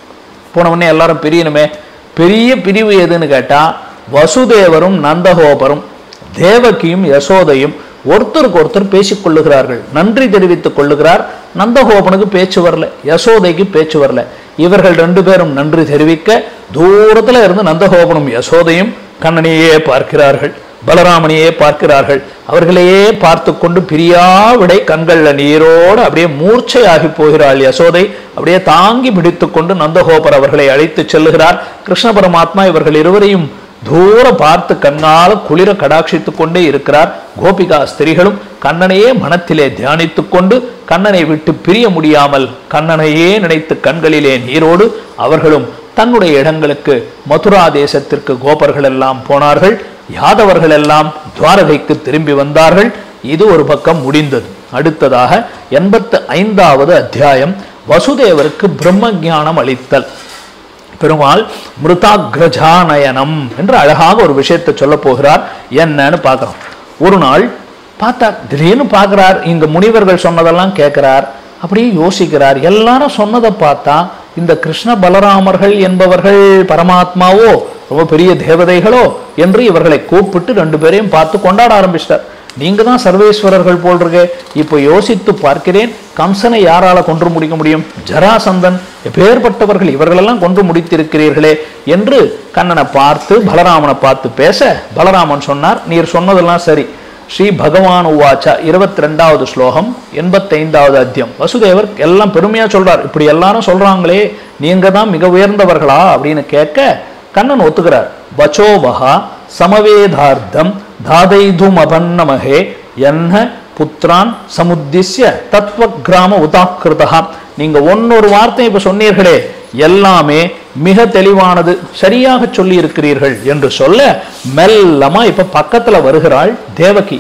போன உடனே எல்லாரும் பிரியணுமே பெரிய பிரிவு எதுன்னு கேட்டா வசுதேவரும் நந்தகோபரும் தேவகியும் யசோதையும் ஒருத்தருக்கு ஒருத்தர் பேசிக் கொள்ளுகிறார்கள் நன்றி தெரிவித்துக் கொள்ளுகிறார் நந்தகோபனுக்கு பேச்சு வரல யசோதைக்கு பேச்சு வரல இவர்கள் ரெண்டு பேரும் நன்றி தெரிவிக்க தூரத்துல இருந்து நந்தகோபனும் யசோதையும் கண்ணனையே பார்க்கிறார்கள் பலராமனையே பார்க்கிறார்கள் அவர்களையே பார்த்து கொண்டு பிரியா விடை கண்கள்ல நீரோடு அப்படியே மூர்ச்சையாகி போகிறாள் யசோதை அப்படியே தாங்கி பிடித்துக் கொண்டு நந்தகோபர் அவர்களை அழைத்து செல்லுகிறார் கிருஷ்ண பரமாத்மா இவர்கள் இருவரையும் தூர பார்த்து கண்ணால் குளிர கடாட்சித்துக் கொண்டே இருக்கிறார் கோபிகா ஸ்திரிகளும் கண்ணனையே மனத்திலே தியானித்துக் கொண்டு கண்ணனை விட்டு பிரிய முடியாமல் கண்ணனையே நினைத்து கண்களிலே நீரோடு அவர்களும் தன்னுடைய இடங்களுக்கு மதுரா தேசத்திற்கு கோபர்கள் எல்லாம் போனார்கள் யாதவர்கள் எல்லாம் துவாரகைக்கு திரும்பி வந்தார்கள் இது ஒரு பக்கம் முடிந்தது அடுத்ததாக எண்பத்து ஐந்தாவது அத்தியாயம் வசுதேவருக்கு பிரம்ம ஞானம் அளித்தல் பெருமாள் மிருதாகிரஜானயனம் என்று அழகாக ஒரு விஷயத்தை சொல்ல போகிறார் என்னன்னு பார்க்கிறோம் ஒரு நாள் பார்த்தா திடீர்னு பார்க்கிறார் இங்க முனிவர்கள் சொன்னதெல்லாம் கேட்கிறார் அப்படியே யோசிக்கிறார் எல்லாரும் சொன்னதை பார்த்தா இந்த கிருஷ்ண பலராமர்கள் என்பவர்கள் பரமாத்மாவோ ரொம்ப பெரிய தேவதைகளோ என்று இவர்களை கூப்பிட்டு ரெண்டு பேரையும் பார்த்து கொண்டாட ஆரம்பிச்சிட்டார் நீங்க தான் சர்வேஸ்வரர்கள் போல் இருக்கே இப்போ யோசித்து பார்க்கிறேன் கம்சனை யாரால கொன்று முடிக்க முடியும் ஜராசந்தன் எப்பேற்பட்டவர்கள் இவர்களெல்லாம் கொன்று முடித்திருக்கிறீர்களே என்று கண்ணனை பார்த்து பலராமனை பார்த்து பேச பலராமன் சொன்னார் நீர் சொன்னதெல்லாம் சரி ஸ்ரீ பகவான் உவாச்சா இருபத்தி ரெண்டாவது ஸ்லோகம் எண்பத்தைந்தாவது அத்தியம் வசுதேவர் எல்லாம் பெருமையா சொல்றார் இப்படி எல்லாரும் சொல்றாங்களே நீங்க தான் மிக உயர்ந்தவர்களா அப்படின்னு கேட்க கண்ணன் ஒத்துக்கிறார் வச்சோவகா சமவேதார்த்தம் தாதைதும் அபன்னமகே என்ன புத்திரான் சமுத்திஸ்ய தத்துவ கிராம உதாக்கிருதா நீங்க ஒன்னொரு வார்த்தை இப்ப சொன்னீர்களே எல்லாமே மிக தெளிவானது சரியாக சொல்லி இருக்கிறீர்கள் என்று சொல்ல மெல்லமா இப்ப பக்கத்துல வருகிறாள் தேவகி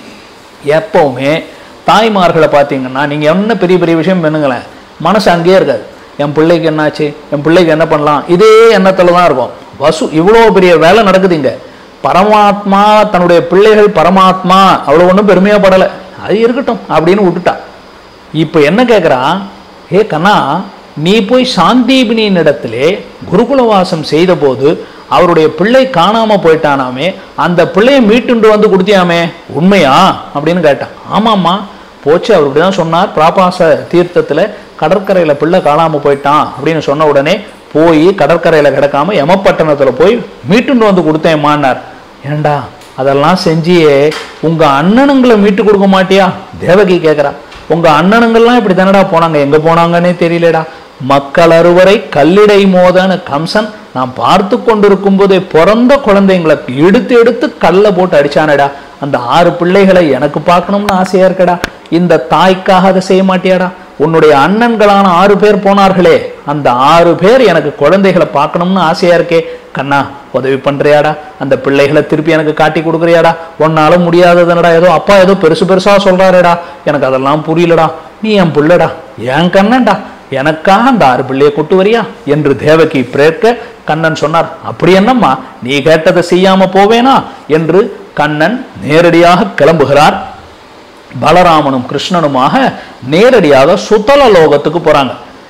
எப்பவுமே தாய்மார்களை பார்த்தீங்கன்னா நீங்க என்ன பெரிய பெரிய விஷயம் பண்ணுங்களேன் மனசு அங்கேயே இருக்காது என் பிள்ளைக்கு என்னாச்சு என் பிள்ளைக்கு என்ன பண்ணலாம் இதே எண்ணத்துல தான் இருக்கும் வசு இவ்வளோ பெரிய வேலை நடக்குது இங்க பரமாத்மா தன்னுடைய பிள்ளைகள் பரமாத்மா அவ்வளோ ஒன்றும் பெருமையா படலை அது இருக்கட்டும் அப்படின்னு விட்டுட்டா இப்போ என்ன கேட்குறா ஏ கண்ணா நீ போய் சாந்தீபினியின் இடத்திலே குருகுலவாசம் செய்த போது அவருடைய பிள்ளை காணாம போயிட்டானாமே அந்த பிள்ளையை மீட்டுண்டு வந்து கொடுத்தியாமே உண்மையா அப்படின்னு கேட்டான் ஆமாம்மா போச்சு அவர் இப்படி தான் சொன்னார் பிராபாச தீர்த்தத்தில் கடற்கரையில் பிள்ளை காணாம போயிட்டான் அப்படின்னு சொன்ன உடனே போய் கடற்கரையில் கிடக்காம யமப்பட்டணத்தில் போய் மீட்டுண்டு வந்து கொடுத்தேம்மான்னார் ஏண்டா அதெல்லாம் செஞ்சியே உங்க அண்ணனுங்களை மீட்டு கொடுக்க மாட்டியா தேவகி கேட்குறா உங்க அண்ணனுங்கள்லாம் இப்படி தானடா போனாங்க எங்க போனாங்கன்னே தெரியலடா மக்கள் அறுவரை கல்லிடை மோதன கம்சன் நான் பார்த்து கொண்டிருக்கும் போதே பிறந்த குழந்தைங்களை எடுத்து எடுத்து கல்ல போட்டு அடிச்சானடா அந்த ஆறு பிள்ளைகளை எனக்கு பார்க்கணும்னு ஆசையா இருக்கடா இந்த தாய்க்காக அதை செய்ய மாட்டியாடா உன்னுடைய அண்ணன்களான ஆறு பேர் போனார்களே அந்த ஆறு பேர் எனக்கு குழந்தைகளை பார்க்கணும்னு ஆசையா இருக்கே கண்ணா உதவி பண்றியாடா அந்த பிள்ளைகளை திருப்பி எனக்கு காட்டி கொடுக்குறியாடா உன்னால முடியாததுனடா ஏதோ அப்பா ஏதோ பெருசு பெருசா சொல்றாருடா எனக்கு அதெல்லாம் புரியலடா நீ என் புள்ளடா என் கண்ணன்டா எனக்காக அந்த ஆறு பிள்ளையை கொட்டு வரியா என்று தேவகி பிரேர்க்க கண்ணன் சொன்னார் அப்படி என்னம்மா நீ கேட்டதை செய்யாம போவேனா என்று கண்ணன் நேரடியாக கிளம்புகிறார் பலராமனும் கிருஷ்ணனுமாக நேரடியாக சுத்தல லோகத்துக்கு போறாங்க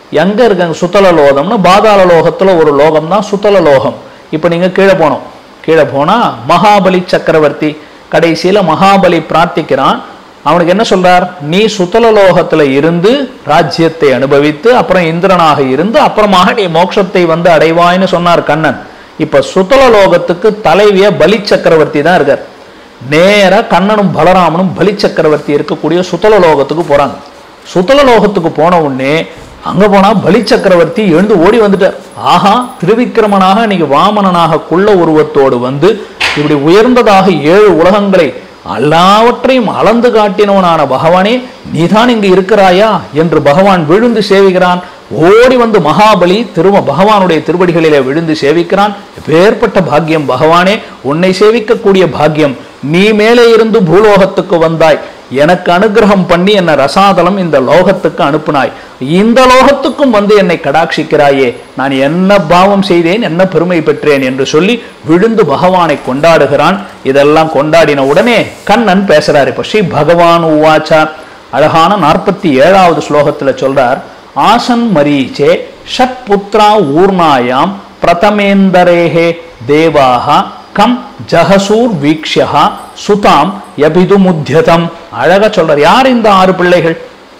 எங்க இருக்காங்க சுத்தல லோகம்னு பாதாள லோகத்துல ஒரு லோகம் தான் சுத்தல லோகம் இப்போ நீங்க கீழே போனோம் கீழே போனா மகாபலி சக்கரவர்த்தி கடைசியில மகாபலி பிரார்த்திக்கிறான் அவனுக்கு என்ன சொல்றார் நீ சுத்தல லோகத்துல இருந்து ராஜ்யத்தை அனுபவித்து அப்புறம் இந்திரனாக இருந்து அப்புறமாக நீ மோட்சத்தை வந்து அடைவாய்னு சொன்னார் கண்ணன் இப்ப சுத்தல லோகத்துக்கு தலைவிய பலி சக்கரவர்த்தி தான் இருக்கார் நேரா கண்ணனும் பலராமனும் பலி சக்கரவர்த்தி இருக்கக்கூடிய சுத்தல லோகத்துக்கு போறாங்க சுத்தல லோகத்துக்கு போன உடனே அங்க போனா பலி சக்கரவர்த்தி எழுந்து ஓடி வந்துட்டார் ஆஹா திருவிக்கிரமனாக இன்னைக்கு வாமனனாக குள்ள உருவத்தோடு வந்து இப்படி உயர்ந்ததாக ஏழு உலகங்களை எல்லாவற்றையும் அளந்து காட்டினவனான பகவானே நீதான் இங்கு இருக்கிறாயா என்று பகவான் விழுந்து சேவிக்கிறான் ஓடி வந்து மகாபலி திரும பகவானுடைய திருவடிகளிலே விழுந்து சேவிக்கிறான் வேறுபட்ட பாக்கியம் பகவானே உன்னை சேவிக்கக்கூடிய பாக்கியம் நீ மேலே இருந்து பூலோகத்துக்கு வந்தாய் எனக்கு அனுகிரகம் பண்ணி என்னை ரசாதலம் இந்த லோகத்துக்கு அனுப்புனாய் இந்த லோகத்துக்கும் வந்து என்னை கடாட்சிக்கிறாயே நான் என்ன பாவம் செய்தேன் என்ன பெருமை பெற்றேன் என்று சொல்லி விழுந்து பகவானை கொண்டாடுகிறான் இதெல்லாம் கொண்டாடின உடனே கண்ணன் பேசுறார் இப்ப ஸ்ரீ பகவான் உவாச்சா அழகான நாற்பத்தி ஏழாவது ஸ்லோகத்துல சொல்றார் ஆசன் மரீச்சே ஷட் புத்ரா ஊர்ணாயாம் பிரதமேந்தரேஹே தேவாக கம் ஜஹசூர் வீக்ஷா சுதாம் யபிது முத்தியதம் அழகா சொல்றார் யார் இந்த ஆறு பிள்ளைகள்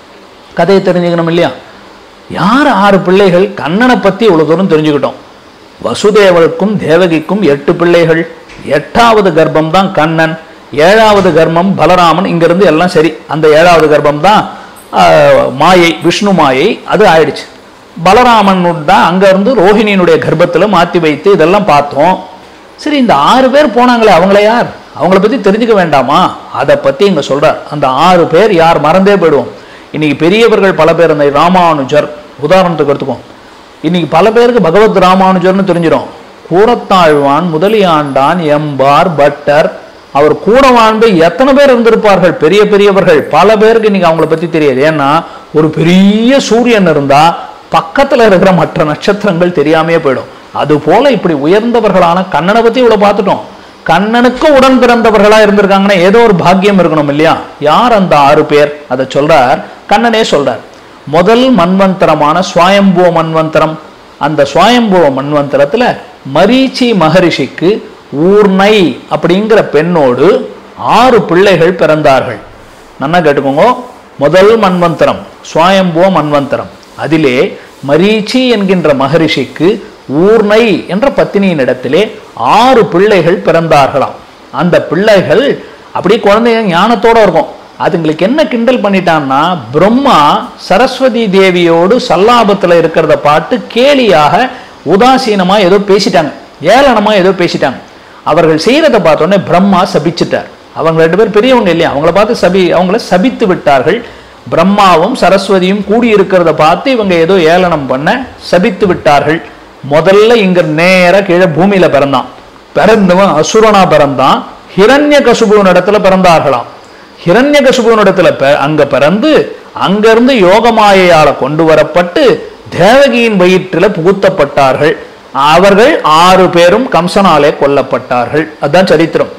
கதையை தெரிஞ்சுக்கணும் இல்லையா யார் ஆறு பிள்ளைகள் கண்ணனை பத்தி இவ்வளவு தூரம் தெரிஞ்சுக்கிட்டோம் வசுதேவருக்கும் தேவகிக்கும் எட்டு பிள்ளைகள் எட்டாவது கர்ப்பம் தான் கண்ணன் ஏழாவது கர்ப்பம் பலராமன் இங்கிருந்து எல்லாம் சரி அந்த ஏழாவது கர்ப்பம் தான் ஆஹ், மாயை விஷ்ணு மாயை அது ஆயிடுச்சு பலராமன் தான் அங்க இருந்து ரோஹிணியினுடைய கர்ப்பத்துல மாத்தி வைத்து இதெல்லாம் பார்த்தோம் சரி இந்த ஆறு பேர் போனாங்களே அவங்கள யார் அவங்கள பத்தி தெரிஞ்சுக்க வேண்டாமா அதை பத்தி இங்க சொல்றார் அந்த ஆறு பேர் யார் மறந்தே போயிடுவோம் இன்னைக்கு பெரியவர்கள் பல பேர் இந்த ராமானுஜர் உதாரணத்துக்கு எடுத்துக்கோம் இன்னைக்கு பல பேருக்கு பகவத் ராமானுஜர்னு தெரிஞ்சிடும் கூரத்தாழ்வான் முதலியாண்டான் எம்பார் பட்டர் அவர் கூட வாழ்ந்து எத்தனை பேர் இருந்திருப்பார்கள் பெரிய பெரியவர்கள் பல பேருக்கு இன்னைக்கு அவங்கள பத்தி தெரியாது ஏன்னா ஒரு பெரிய சூரியன் இருந்தா பக்கத்துல இருக்கிற மற்ற நட்சத்திரங்கள் தெரியாமையே போயிடும் அது போல இப்படி உயர்ந்தவர்களான கண்ணனை பத்தி இவ்வளவு பார்த்துட்டோம் கண்ணனுக்கு உடன் பிறந்தவர்களா இருந்திருக்காங்கன்னா ஏதோ ஒரு பாக்கியம் இருக்கணும் இல்லையா யார் அந்த ஆறு பேர் அதை சொல்றார் கண்ணனே சொல்றார் முதல் மன்வந்தரமான சுவாயம்புவ மன்வந்தரம் அந்த சுவாயம்புவ மன்வந்தரத்துல மரீச்சி மகரிஷிக்கு ஊர்ணை அப்படிங்கிற பெண்ணோடு ஆறு பிள்ளைகள் பிறந்தார்கள் நல்லா கேட்டுக்கோங்க முதல் மன்வந்தரம் சுவாயம்புவ மன்வந்தரம் அதிலே மரீச்சி என்கின்ற மகரிஷிக்கு ஊர்ணை என்ற பத்தினியின் இடத்திலே ஆறு பிள்ளைகள் பிறந்தார்களாம் அந்த பிள்ளைகள் அப்படியே குழந்தைங்க ஞானத்தோட இருக்கும் அதுங்களுக்கு என்ன கிண்டல் பண்ணிட்டான்னா பிரம்மா சரஸ்வதி தேவியோடு சல்லாபத்துல இருக்கிறத பாட்டு கேலியாக உதாசீனமா ஏதோ பேசிட்டாங்க ஏளனமா ஏதோ பேசிட்டாங்க அவர்கள் செய்யறத பார்த்தோன்னே பிரம்மா சபிச்சிட்டார் அவங்க ரெண்டு பேர் பெரியவங்க இல்லையா அவங்கள பார்த்து சபி அவங்கள சபித்து விட்டார்கள் பிரம்மாவும் சரஸ்வதியும் கூடி இருக்கிறத பார்த்து இவங்க ஏதோ ஏளனம் பண்ண சபித்து விட்டார்கள் முதல்ல இங்க நேரா கீழே பூமியில பிறந்தான் பிறந்தவன் அசுரனா பிறந்தான் ஹிரண்ய கசுபுவின் இடத்துல பிறந்தார்களாம் ஹிரண்ய இடத்துல அங்க பிறந்து அங்கிருந்து யோகமாயையால கொண்டு வரப்பட்டு தேவகியின் வயிற்றில புகுத்தப்பட்டார்கள் அவர்கள் ஆறு பேரும் கம்சனாலே கொல்லப்பட்டார்கள் அதுதான் சரித்திரம்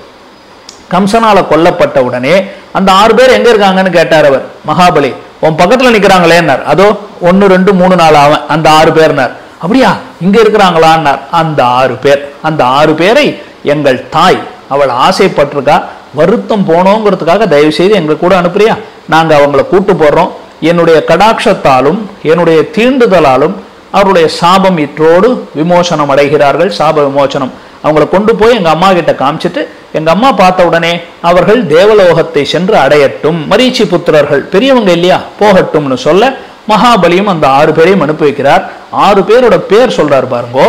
கம்சனால கொல்லப்பட்ட உடனே அந்த ஆறு பேர் எங்க இருக்காங்கன்னு கேட்டார் அவர் மகாபலி உன் பக்கத்துல நிக்கிறாங்களேன்னார் அதோ ஒன்னு ரெண்டு மூணு நாலு அவன் அந்த ஆறு பேர்னார் அப்படியா இங்க இருக்கிறாங்களான்னார் அந்த ஆறு பேர் அந்த ஆறு பேரை எங்கள் தாய் அவள் ஆசைப்பட்டிருக்கா வருத்தம் போனோங்கிறதுக்காக தயவு செய்து எங்களுக்கு கூட அனுப்புறியா நாங்க அவங்கள கூட்டு போடுறோம் என்னுடைய கடாட்சத்தாலும் என்னுடைய தீண்டுதலாலும் அவருடைய சாபம் இற்றோடு விமோசனம் அடைகிறார்கள் சாப விமோசனம் அவங்கள கொண்டு போய் எங்க அம்மா கிட்ட காமிச்சிட்டு எங்க அம்மா பார்த்த உடனே அவர்கள் தேவலோகத்தை சென்று அடையட்டும் மரீச்சி புத்திரர்கள் பெரியவங்க இல்லையா போகட்டும்னு சொல்ல மகாபலியும் அந்த ஆறு பேரையும் அனுப்பி வைக்கிறார் ஆறு பேரோட பேர் சொல்றார் பாருங்கோ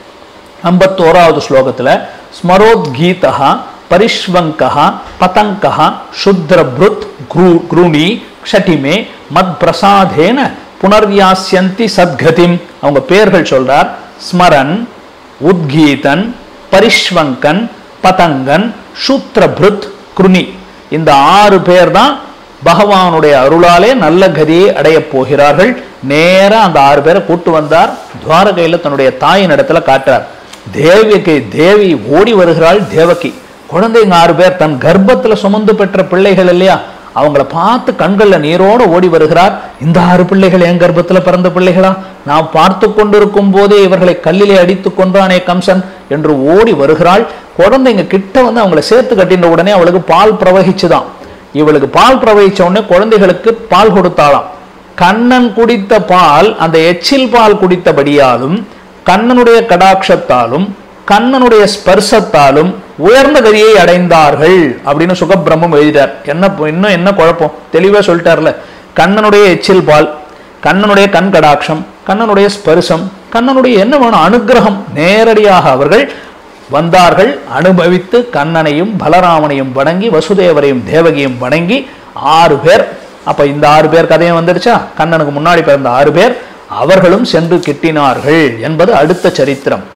ஐம்பத்தோராவது ஸ்லோகத்துல ஸ்மரோத்கீதா பரிஷ்வங்கா பதங்கா சுத்ரபுத் குரு குருணி க்ஷட்டிமே மத் பிரசாதேன புனர்யாஸ்யந்தி சத்கதிம் அவங்க பேர்கள் சொல்றார் ஸ்மரன் உத்கீதன் பரிஷ்வங்கன் பதங்கன் சூத்ரபிருத் குருணி இந்த ஆறு பேர் தான் பகவானுடைய அருளாலே நல்ல கதியை அடையப் போகிறார்கள் நேரா அந்த ஆறு பேரை கூட்டு வந்தார் துவாரகையில தன்னுடைய தாயின் இடத்துல காட்டுறார் தேவிக்கு தேவி ஓடி வருகிறாள் தேவகி குழந்தைங்க ஆறு பேர் தன் கர்ப்பத்துல சுமந்து பெற்ற பிள்ளைகள் இல்லையா அவங்கள பார்த்து கண்கள்ல நீரோட ஓடி வருகிறார் இந்த ஆறு பிள்ளைகள் என் கர்ப்பத்துல பிறந்த பிள்ளைகளா நான் பார்த்து கொண்டிருக்கும் போதே இவர்களை கல்லிலே அடித்து கொன்றானே கம்சன் என்று ஓடி வருகிறாள் குழந்தைங்க கிட்ட வந்து அவங்கள சேர்த்து கட்டின உடனே அவளுக்கு பால் பிரவகிச்சுதான் இவளுக்கு பால் பிரவகிச்ச உடனே குழந்தைகளுக்கு பால் கொடுத்தாளாம் கண்ணன் குடித்த பால் அந்த எச்சில் பால் குடித்தபடியாலும் கண்ணனுடைய கடாட்சத்தாலும் கண்ணனுடைய ஸ்பர்சத்தாலும் உயர்ந்த கதியை அடைந்தார்கள் அப்படின்னு சுகபிரம்மம் எழுதிட்டார் என்ன இன்னும் என்ன குழப்பம் தெளிவா சொல்லிட்டார்ல கண்ணனுடைய எச்சில் பால் கண்ணனுடைய கண் கடாட்சம் கண்ணனுடைய ஸ்பர்சம் கண்ணனுடைய என்ன வேணும் அனுகிரகம் நேரடியாக அவர்கள் வந்தார்கள் அனுபவித்து கண்ணனையும் பலராமனையும் வணங்கி வசுதேவரையும் தேவகியும் வணங்கி ஆறு பேர் அப்ப இந்த ஆறு பேர் கதையும் வந்துடுச்சா கண்ணனுக்கு முன்னாடி பிறந்த ஆறு பேர் அவர்களும் சென்று கிட்டினார்கள் என்பது அடுத்த சரித்திரம்